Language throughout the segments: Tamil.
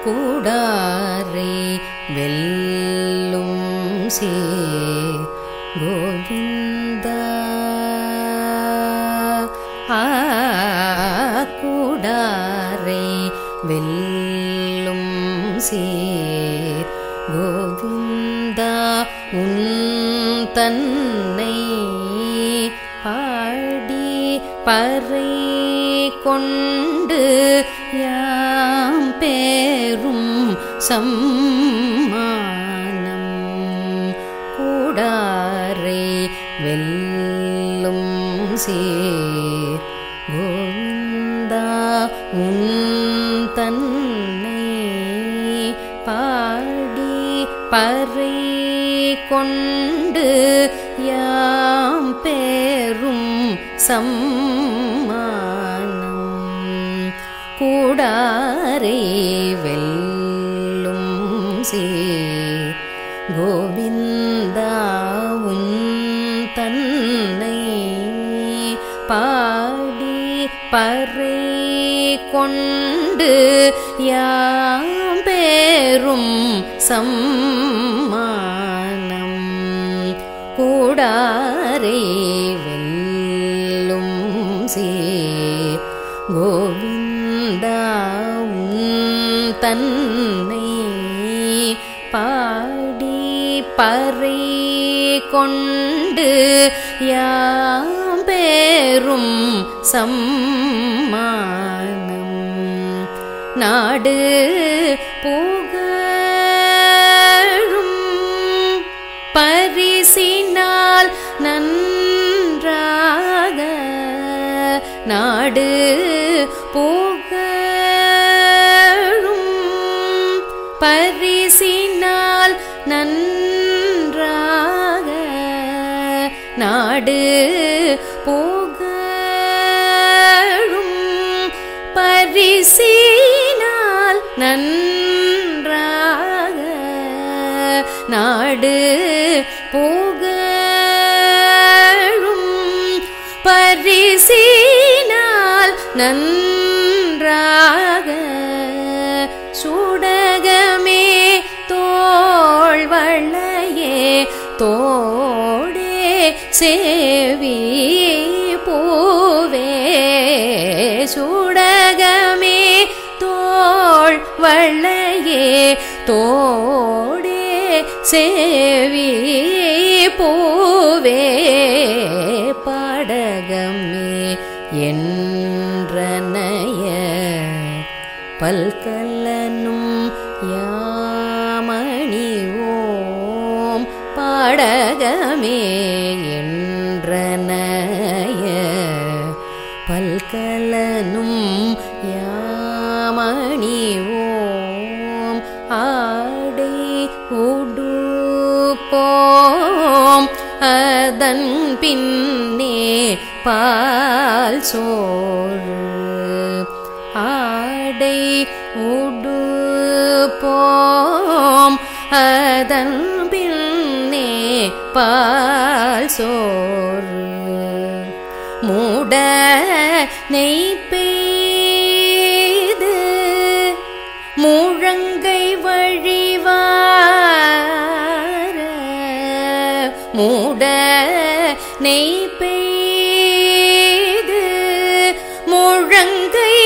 கூடாரை வெல்லும் சே கோவிந்தா ஆ கூடாரை வெல்லும் சீர் கோவிந்தா உன் தன்னை பாடி பறை கொண்டு யாம் பேரும் சம்மானம் கூடாரை வெல்லும் சீர் கோவிந்தா உன் தன்னை பாடி பறை கொண்டு யாம் பேரும் சம்மானம் கூடாரை வெல்லும் சீர் கோவிந்தா உன் தன்னை பாடி பறை கொண்டு யாம் பேரும் சம்மானம் கூடாரை வெல்லும் சீர் கோவிந்தா உன் தன்னை பாடி பறை கொண்டு யாம் பேரும் சம்மானம் நாடு புகழும் பரிசினால் நன்றாக நாடு புகழும் பரிசினால் நன்றாக நாடு புகழும் பரிசினால் நன்றாக நாடு புகழும் பரிசினால் நன்றாக சுடகமே தோள்வளையே தோடே சேவி பூவே சுடகமே தோள் வளையே தோடே சேவி பூவே பாடகமே என்றனைய பல்கல்லனும் யாமணி ஓம் பாடகமே என்றனைய பல்கலனும் யாமணி ஓம் ஆடை உடுப்போம் அதன் பின்னே பால் சோறு ஆடை உடுப்போம் அதன் பின்னே பால் சோறு மூட நெய் பெய்து முழங்கை வழிவார மூட நெய் பெய்து முழங்கை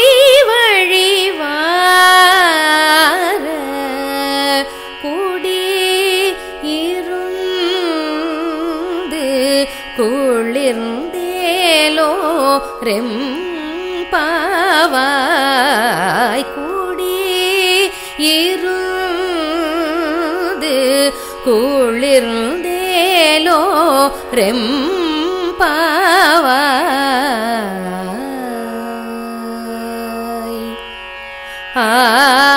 வழிவார குடி இருந்து குளிர்ந்தேலோ ரெம்பாவாய் கூடி இருந்து குளிர்ந்தேலோ ரெம்பாவாய் ஆ